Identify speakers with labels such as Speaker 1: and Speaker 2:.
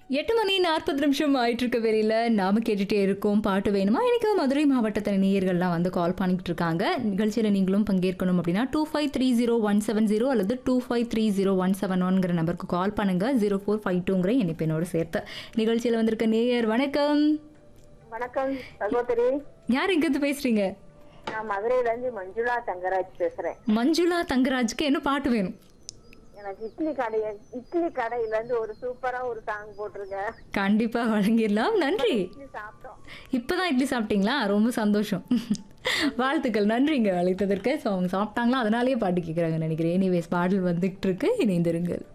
Speaker 1: எட்டு மணி நாற்பது நிமிஷம் ஆயிட்டு இருக்க வேலையில் நாம கேட்டுட்டே இருக்கோம் பாட்டு வேணுமா எனக்கு மதுரை மாவட்டத்தில் நேயர்கள்லாம் வந்து கால் பண்ணிக்கிட்டு இருக்காங்க நிகழ்ச்சியில் நீங்களும் பங்கேற்கணும் அப்படின்னா two five three zero one seven zero அல்லது two five three zero one seven ஒன்கிற நம்பருக்கு கால் பண்ணுங்க ஜீரோ ஃபோர் ஃபைவ் டூங்கிற இணைப்பெண்ணோடு சேர்த்து நிகழ்ச்சியில் வந்திருக்க நேயர் வணக்கம்
Speaker 2: வணக்கம் சகோதரி
Speaker 1: யார் எங்கேருந்து பேசுறீங்க
Speaker 2: நான் மதுரையில இருந்து மஞ்சுளா தங்கராஜ் பேசுறேன்
Speaker 1: மஞ்சுளா தங்கராஜ்க்கு என்ன பாட்டு வேணும்
Speaker 2: எனக்கு இட்லி கடைய இட்லி கடையில இருந்து ஒரு சூப்பரா ஒரு சாங் போட்டிருங்க
Speaker 1: கண்டிப்பாக வழங்கிடலாம் நன்றி
Speaker 2: இட்லி சாப்பிட்டோம்
Speaker 1: இப்பதான் இட்லி சாப்பிட்டீங்களா ரொம்ப சந்தோஷம் வாழ்த்துக்கள் நன்றிங்க அழைத்ததற்கு ஸோ அவங்க சாப்பிட்டாங்களா அதனாலேயே பாட்டு கேட்குறாங்க நினைக்கிறேன் எனிவேஸ் பாடல் வந்துகிட்டு இருக்கு இணைந்திருங்கள்